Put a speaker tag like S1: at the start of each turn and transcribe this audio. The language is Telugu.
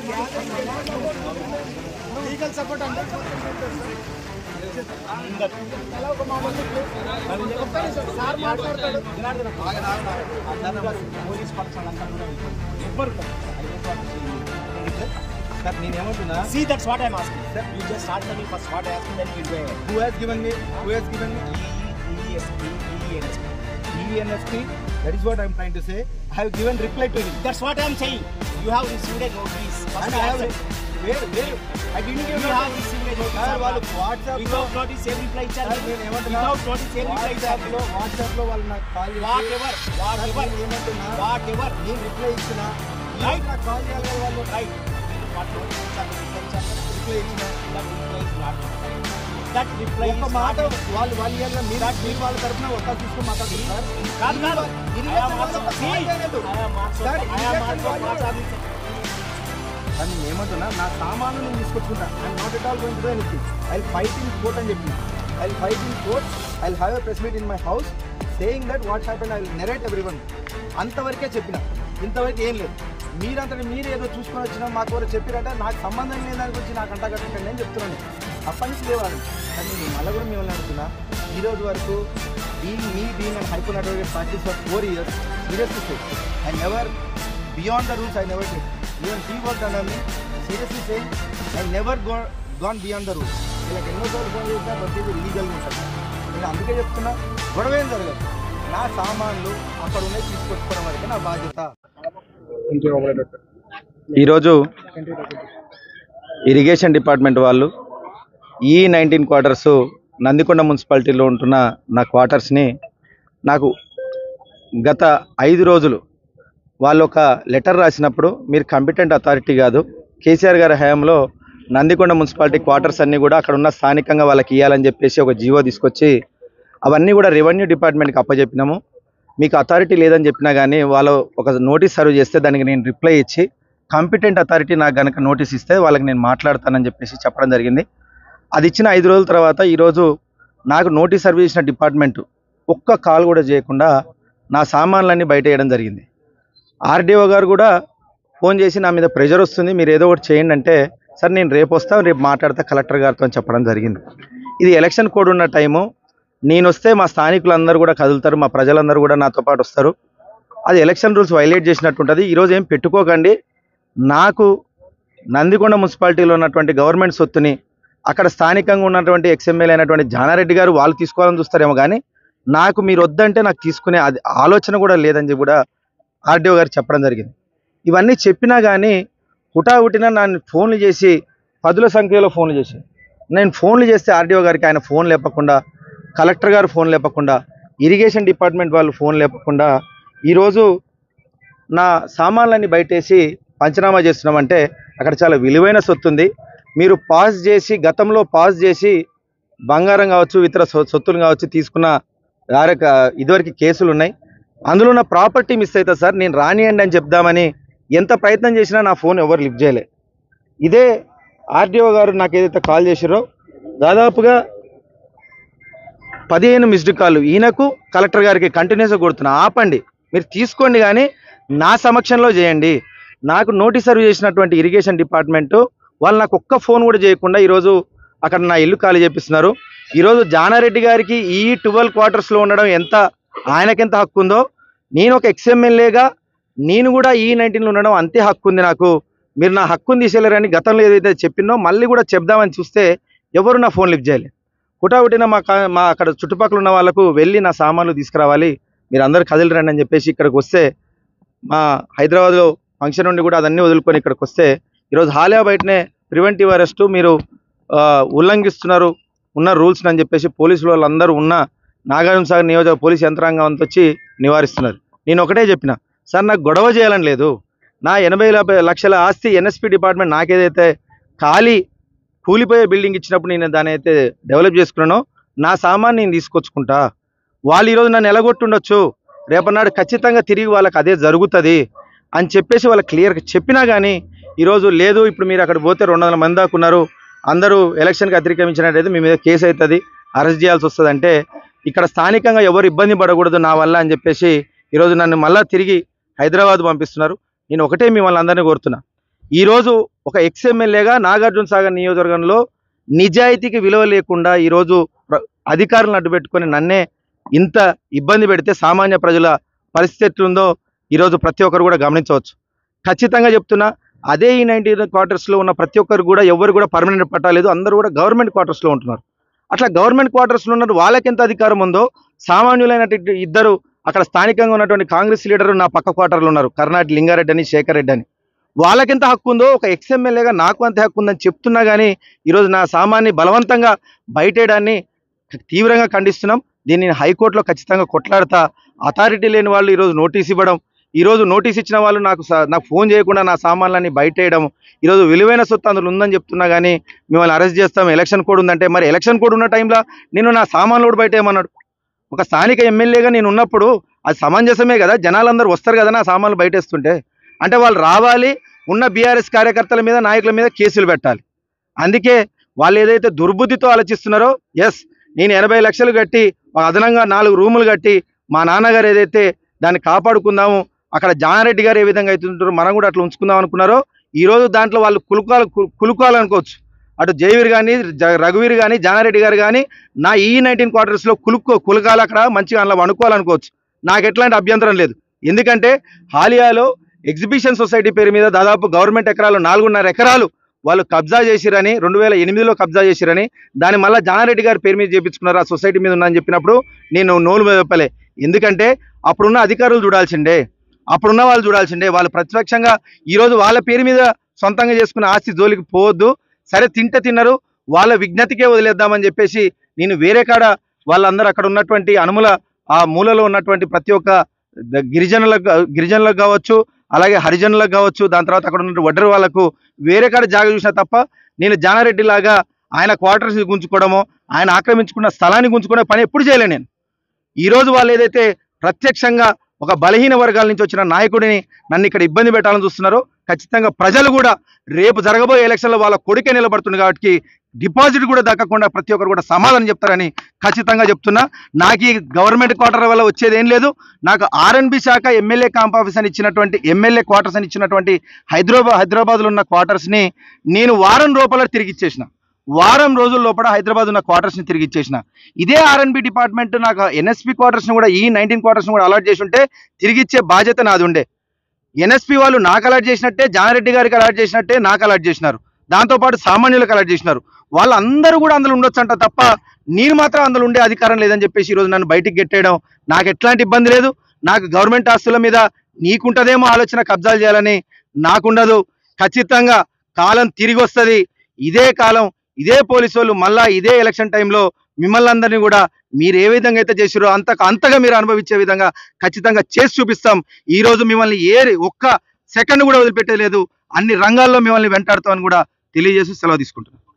S1: లీగల్ సపోర్ట్ అంటే ఎలా ఒక మాట చెప్పు. ఒక్క నిమిషం, సార్ మాట్లాడతాడు
S2: పోలీస్ పర్సన్ అంతా కూడా ఎవ్వరు సార్ నేను ఏమంటున్నా
S3: See, that's what I'm asking. You just answer me first what I asked, then we'll go ahead.
S2: Who has given me who has given me
S3: ESP, ENSP.
S2: ENSP that is what I'm trying to say I have given reply to him
S3: That's what I'm saying. You have received a notice. First
S2: అండ్ ఐ హావ్
S3: answer.
S2: Where where I did
S3: You have received a notice.
S2: Sir వాళ్ళు వాట్సాప్ లో
S3: Without notice, every reply
S2: sir
S3: charge.
S2: నేను ఏమంటున్నా
S3: Without notice, every reply
S2: WhatsApp
S3: charge.
S2: లో వాట్సాప్ లో వాళ్ళు నాకు కాల్ చేసి
S3: Whatever, whatever,
S2: నేను ఏమంటున్నా
S3: whatever.
S2: నేను రిప్లై ఇచ్చిన
S3: Right.
S2: నాకు కాల్ చేయాలి కదా వాళ్ళు
S3: Right. What notice charge, reply charge.
S2: Reply ఇచ్చిన
S3: That reply is not. That reply
S2: ఒక్క
S3: is
S2: మాట
S3: not.
S2: వాళ్ళు వాళ్ళు ఇవ్వాలి మీరు మీరు వాళ్ళ తరఫున ఒక్క తీసుకుని మాట్లాడుతున్నారు
S3: కాదు, కాదు.
S2: ఇరిగేషన్
S3: I am
S2: వాళ్ళ
S3: also-
S2: ఒక కాల్ చేయలేదు.
S3: I am also-
S2: సార్,
S3: I am
S2: ఇరిగేషన్
S3: also
S2: వాళ్ళు-
S3: massaging.
S2: కానీ నేను ఏమంటున్నా నా సామాను నేను తీసుకొచ్చుకుంటా I not at all going to anything I fight in court అని చెప్పి I fight in court I have a press meet in my house saying that what happen I narrate every one అంతవరకే చెప్పిన ఇంతవరకు ఏం లేదు మీరంతటి మీరు ఏదో చూసుకొని వచ్చినా మాకు ఎవరు చెప్పారంటే నాకు సంబంధం లేని దాని గురించి నాకు అంటా కట్టండి అని చెప్తున్నాను అప్పటి నుంచి లేవాలి కానీ నేను మళ్ళీ కూడా మిమ్మల్ని అడుగుతున్నా ఈ రోజు వరకు being me being and high court advocate practice for four years seriously say I never beyond the rules I never did even he work under me seriously say I never go gone beyond the rules వీళ్ళకి ఎన్నోసార్లు ఫోన్ చేసినా ప్రతిదీ లీగల్గా ఉంటుంది నేను అందుకే చెప్తున్నా గొడవ ఏం జరగదు నా సామాన్లు అక్కడ ఉన్నాయి తీసుకొచ్చుకోవడం వరకే నా బాధ్యత
S4: ఈరోజు ఇరిగేషన్ డిపార్ట్మెంట్ వాళ్ళు ఈ నైన్టీన్ క్వార్టర్స్ నందికొండ మున్సిపాలిటీలో ఉంటున్న నా క్వార్టర్స్ని నాకు గత ఐదు రోజులు వాళ్ళు ఒక లెటర్ రాసినప్పుడు మీరు కంపిటెంట్ అథారిటీ కాదు కేసీఆర్ గారి హయాంలో నందికొండ మున్సిపాలిటీ క్వార్టర్స్ అన్నీ కూడా అక్కడ ఉన్న స్థానికంగా వాళ్ళకి ఇవ్వాలని చెప్పేసి ఒక జీవో తీసుకొచ్చి అవన్నీ కూడా రెవెన్యూ డిపార్ట్మెంట్కి అప్పచెప్పినాము మీకు అథారిటీ లేదని చెప్పినా కానీ వాళ్ళు ఒక నోటీస్ సర్వ్ చేస్తే దానికి నేను రిప్లై ఇచ్చి కాంపిటెంట్ అథారిటీ నాకు కనుక నోటీస్ ఇస్తే వాళ్ళకి నేను మాట్లాడతానని చెప్పేసి చెప్పడం జరిగింది అది ఇచ్చిన ఐదు రోజుల తర్వాత ఈరోజు నాకు నోటీస్ సర్వ్ చేసిన డిపార్ట్మెంట్ ఒక్క కాల్ కూడా చేయకుండా నా సామాన్లన్నీ బయట వేయడం జరిగింది ఆర్డీఓ గారు కూడా ఫోన్ చేసి నా మీద ప్రెషర్ వస్తుంది మీరు ఏదో ఒకటి చేయండి అంటే సార్ నేను రేపు వస్తాను రేపు మాట్లాడతా కలెక్టర్ గారితో అని చెప్పడం జరిగింది ఇది ఎలక్షన్ కోడ్ ఉన్న టైము నేను వస్తే మా స్థానికులందరూ కూడా కదులుతారు మా ప్రజలందరూ కూడా నాతో పాటు వస్తారు అది ఎలక్షన్ రూల్స్ వైలేట్ చేసినట్టు ఉంటుంది ఈరోజు ఏం పెట్టుకోకండి నాకు నందికొండ మున్సిపాలిటీలో ఉన్నటువంటి గవర్నమెంట్ సొత్తుని అక్కడ స్థానికంగా ఉన్నటువంటి ఎక్స్ఎమ్మెల్యే అయినటువంటి జానారెడ్డి గారు వాళ్ళు తీసుకోవాలని చూస్తారేమో కానీ నాకు మీరు వద్దంటే నాకు తీసుకునే అది ఆలోచన కూడా లేదని చెప్పి కూడా ఆర్డీఓ గారు చెప్పడం జరిగింది ఇవన్నీ చెప్పినా కానీ హుటాహుటిన నన్ను ఫోన్లు చేసి పదుల సంఖ్యలో ఫోన్లు చేసి నేను ఫోన్లు చేస్తే ఆర్డీఓ గారికి ఆయన ఫోన్ లేపకుండా కలెక్టర్ గారు ఫోన్ లేపకుండా ఇరిగేషన్ డిపార్ట్మెంట్ వాళ్ళు ఫోన్ లేపకుండా ఈరోజు నా సామాన్లన్నీ బయటేసి పంచనామా చేస్తున్నామంటే అక్కడ చాలా విలువైన సొత్తు ఉంది మీరు పాస్ చేసి గతంలో పాస్ చేసి బంగారం కావచ్చు ఇతర సొ- సొత్తులు కావచ్చు తీసుకున్న వేరే క- ఇదివరకు కేసులు ఉన్నాయి అందులో ఉన్న ప్రాపర్టీ మిస్ అవుతుంది సార్ నేను రానియండి అని చెప్దామని ఎంత ప్రయత్నం చేసినా నా ఫోన్ ఎవరు లిఫ్ట్ చేయలే ఇదే ఆర్డీఓ గారు నాకు ఏదైతే కాల్ చేసిరో దాదాపుగా పదిహేను మిస్డ్ కాల్ ఈయనకు కలెక్టర్ గారికి కంటిన్యూస్గా కొడుతున్నా ఆపండి మీరు తీసుకోండి కానీ నా సమక్షంలో చేయండి నాకు నోటీస్ సర్వ్ చేసినటువంటి ఇరిగేషన్ డిపార్ట్మెంటు వాళ్ళు నాకు ఒక్క ఫోన్ కూడా చేయకుండా ఈరోజు అక్కడ నా ఇల్లు ఖాళీ చేపిస్తున్నారు ఈరోజు జానారెడ్డి గారికి ఈ ట్వెల్వ్ క్వార్టర్స్లో ఉండడం ఎంత ఆయనకెంత హక్కు ఉందో నేను ఒక ఎక్స్ఎమ్మెల్యేగా నేను కూడా ఈ నైన్టీన్లో ఉండడం అంతే హక్కు ఉంది నాకు మీరు నా హక్కుని తీసేయలేరని గతంలో ఏదైతే చెప్పినో మళ్ళీ కూడా చెప్దామని చూస్తే ఎవరు నా ఫోన్ లిఫ్ట్ చేయలేదు హుటాహుటిన మా కా- మా అక్కడ చుట్టుపక్కల ఉన్న వాళ్ళకు వెళ్ళి నా సామాన్లు తీసుకురావాలి మీరు అందరు కదిలిరండి అని చెప్పేసి ఇక్కడికి వస్తే మా హైదరాబాద్లో ఫంక్షన్ నుండి కూడా అదన్నీ వదులుకొని ఇక్కడికి వస్తే ఈరోజు హాలియా బయటనే ప్రివెంటివ్ అరెస్టు మీరు ఆ, ఉల్లంఘిస్తున్నారు ఉన్న రూల్స్ అని చెప్పేసి పోలీసులు వాళ్ళందరూ ఉన్న నాగార్జున సాగర్ నియోజక పోలీస్ యంత్రాంగం అంతా వచ్చి నివారిస్తున్నారు నేను ఒకటే చెప్పిన సార్ నాకు గొడవ చేయాలని లేదు నా ఎనభై లక్ష- లక్షల ఆస్తి ఎన్ఎస్పి డిపార్ట్మెంట్ నాకేదైతే ఖాళీ కూలిపోయే బిల్డింగ్ ఇచ్చినప్పుడు నేను దాన్ని అయితే డెవలప్ చేసుకున్నానో నా సామాన్ నేను తీసుకొచ్చుకుంటా వాళ్ళు ఈరోజు నన్ను ఎలగొట్టుండొచ్చు రేపన్నాడు ఖచ్చితంగా తిరిగి వాళ్ళకి అదే జరుగుతుంది అని చెప్పేసి వాళ్ళకి క్లియర్గా చెప్పినా కానీ ఈరోజు లేదు ఇప్పుడు మీరు అక్కడ పోతే రెండు వందల మంది దాకా ఉన్నారు అందరూ ఎలక్షన్కి అతిక్రమించినట్టయితే మీ మీద కేసు అవుతుంది అరెస్ట్ చేయాల్సి వస్తుంది అంటే ఇక్కడ స్థానికంగా ఎవరు ఇబ్బంది పడకూడదు నా వల్ల అని చెప్పేసి ఈరోజు నన్ను మళ్ళా తిరిగి హైదరాబాద్ పంపిస్తున్నారు నేను ఒకటే మిమ్మల్ని అందరినీ కోరుతున్నా ఈరోజు ఒక ఎక్స్ ఎమ్మెల్యేగా నాగార్జున సాగర్ నియోజకవర్గంలో నిజాయితీకి విలువ లేకుండా ఈరోజు ప్ర- అధికారులను అడ్డుపెట్టుకొని నన్నే ఇంత ఇబ్బంది పెడితే సామాన్య ప్రజల పరిస్థితి ఎట్లుందో ఈరోజు ప్రతి ఒక్కరు కూడా గమనించవచ్చు ఖచ్చితంగా చెప్తున్నా అదే ఈ నైన్టీన్ క్వార్టర్స్లో ఉన్న ప్రతి ఒక్కరు కూడా ఎవరు కూడా పర్మనెంట్ పట్టాలేదు అందరూ కూడా గవర్నమెంట్ క్వార్టర్స్లో ఉంటున్నారు అట్లా గవర్నమెంట్ క్వార్టర్స్లో ఉన్నారు వాళ్ళకి ఎంత అధికారం ఉందో సామాన్యులైనటువంటి ఇద్దరు అక్కడ స్థానికంగా ఉన్నటువంటి కాంగ్రెస్ లీడర్ నా పక్క క్వార్టర్లో ఉన్నారు కర్ణాటక లింగారెడ్డి అని శేఖర్ రెడ్డి అని వాళ్ళకెంత హక్కు ఉందో ఒక ఎక్స్ ఎమ్మెల్యేగా నాకు అంత హక్కు ఉందని చెప్తున్నా కానీ ఈరోజు నా సామాన్ని బలవంతంగా బయటేయడాన్ని తీవ్రంగా ఖండిస్తున్నాం దీన్ని నేను హైకోర్టులో ఖచ్చితంగా కొట్లాడతా అథారిటీ లేని వాళ్ళు ఈరోజు నోటీస్ ఇవ్వడం ఈరోజు నోటీస్ ఇచ్చిన వాళ్ళు నాకు స- నాకు ఫోన్ చేయకుండా నా సామాన్లన్నీ బయటేయడం ఈరోజు విలువైన సొత్తు అందులో ఉందని చెప్తున్నా కానీ మిమ్మల్ని అరెస్ట్ చేస్తాం ఎలక్షన్ కోడ్ ఉందంటే మరి ఎలక్షన్ కోడ్ ఉన్న టైంలో నేను నా సామాన్లు కూడా బయటేయమన్నాడు ఒక స్థానిక ఎమ్మెల్యేగా నేను ఉన్నప్పుడు అది సమంజసమే కదా జనాలందరూ వస్తారు కదా నా సామాన్లు బయటేస్తుంటే అంటే వాళ్ళు రావాలి ఉన్న బీఆర్ఎస్ కార్యకర్తల మీద నాయకుల మీద కేసులు పెట్టాలి అందుకే వాళ్ళు ఏదైతే దుర్బుద్ధితో ఆలోచిస్తున్నారో ఎస్ నేను ఎనభై లక్షలు కట్టి ఒక అదనంగా నాలుగు రూములు కట్టి మా నాన్నగారు ఏదైతే దాన్ని కాపాడుకుందాము అక్కడ జానారెడ్డి గారు ఏ విధంగా అవుతుంటారో మనం కూడా అట్లా ఉంచుకుందాం అనుకున్నారో ఈ రోజు దాంట్లో వాళ్ళు కులుకాలు కులుకోవాలనుకోవచ్చు అటు జయవీర్ కానీ రఘువీర్ కానీ జానారెడ్డి గారు కానీ నా ఈ నైన్టీన్ క్వార్టర్స్లో కులుక్కో కులకాలు అక్కడ మంచిగా అందులో అనుకోవాలనుకోవచ్చు నాకు ఎట్లాంటి అభ్యంతరం లేదు ఎందుకంటే హాలియాలో ఎగ్జిబిషన్ సొసైటీ పేరు మీద దాదాపు గవర్నమెంట్ ఎకరాలు నాలుగున్నర ఎకరాలు వాళ్ళు కబ్జా చేసిరని రెండు వేల ఎనిమిదిలో కబ్జా చేసిరని దాని మళ్ళీ జానారెడ్డి గారి పేరు మీద చేపించుకున్నారు ఆ సొసైటీ మీద ఉందని చెప్పినప్పుడు నేను నోలు చెప్పలే ఎందుకంటే అప్పుడున్న అధికారులు చూడాల్సిండే అప్పుడున్న వాళ్ళు చూడాల్సిండే వాళ్ళు ప్రతిపక్షంగా ఈరోజు వాళ్ళ పేరు మీద సొంతంగా చేసుకున్న ఆస్తి జోలికి పోవద్దు సరే తింటే తిన్నారు వాళ్ళ విజ్ఞతకే వదిలేద్దామని చెప్పేసి నేను వేరే కాడ వాళ్ళందరూ అక్కడ ఉన్నటువంటి అనుముల ఆ మూలలో ఉన్నటువంటి ప్రతి ఒక్క ద- గిరిజనులకు గిరిజనులకు కావచ్చు అలాగే హరిజనులకు కావచ్చు దాని తర్వాత అక్కడ ఉన్న వడ్డరి వాళ్ళకు వేరే కాడ జాగ చూసినా తప్ప నేను జానారెడ్డి లాగా ఆయన క్వార్టర్స్ గుంజుకోవడమో ఆయన ఆక్రమించుకున్న స్థలాన్ని గుంజుకునే పని ఎప్పుడు చేయలే నేను ఈరోజు వాళ్ళు ఏదైతే ప్రత్యక్షంగా ఒక బలహీన వర్గాల నుంచి వచ్చిన నాయకుడిని నన్ను ఇక్కడ ఇబ్బంది పెట్టాలని చూస్తున్నారో ఖచ్చితంగా ప్రజలు కూడా రేపు జరగబోయే ఎలక్షన్లో వాళ్ళ కొడుకే నిలబడుతుంది కాబట్టి డిపాజిట్ కూడా దక్కకుండా ప్రతి ఒక్కరు కూడా సమాధానం చెప్తారని ఖచ్చితంగా చెప్తున్నా నాకు ఈ గవర్నమెంట్ క్వార్టర్ వల్ల వచ్చేది ఏం లేదు నాకు ఆర్ఎన్బి శాఖ ఎమ్మెల్యే క్యాంప్ ఆఫీస్ అని ఇచ్చినటువంటి ఎమ్మెల్యే క్వార్టర్స్ అని ఇచ్చినటువంటి హైదరాబాద్ హైదరాబాద్లో ఉన్న క్వార్టర్స్ని నేను వారం లోపల తిరిగి ఇచ్చేసిన వారం రోజుల లోపల హైదరాబాద్ ఉన్న క్వార్టర్స్ని తిరిగి ఇచ్చేసిన ఇదే ఆర్ఎన్బి డిపార్ట్మెంట్ నాకు ఎన్ఎస్పి క్వార్టర్స్ని కూడా ఈ నైన్టీన్ క్వార్టర్స్ని కూడా అలాట్ చేసి ఉంటే తిరిగి ఇచ్చే బాధ్యత నాది ఉండే ఎన్ఎస్పి వాళ్ళు నాకు అలాట్ చేసినట్టే జానారెడ్డి గారికి అలాట్ చేసినట్టే నాకు అలాట్ చేసినారు దాంతోపాటు సామాన్యులకు అలాట్ చేసినారు వాళ్ళందరూ కూడా అందులో ఉండొచ్చు అంట తప్ప నేను మాత్రం అందులో ఉండే అధికారం లేదని చెప్పేసి ఈరోజు నన్ను బయటికి గెట్టేయడం నాకు ఎట్లాంటి ఇబ్బంది లేదు నాకు గవర్నమెంట్ ఆస్తుల మీద నీకుంటదేమో ఆలోచన కబ్జాలు చేయాలని నాకుండదు ఖచ్చితంగా కాలం తిరిగి వస్తుంది ఇదే కాలం ఇదే పోలీసు వాళ్ళు మళ్ళా ఇదే ఎలక్షన్ టైంలో మిమ్మల్ని అందరినీ కూడా మీరు ఏ విధంగా అయితే చేసారో అంత అంతగా మీరు అనుభవించే విధంగా ఖచ్చితంగా చేసి చూపిస్తాం ఈ రోజు మిమ్మల్ని ఏ ఒక్క సెకండ్ కూడా వదిలిపెట్టలేదు అన్ని రంగాల్లో మిమ్మల్ని వెంటాడుతామని కూడా తెలియజేసి సెలవు తీసుకుంటున్నాం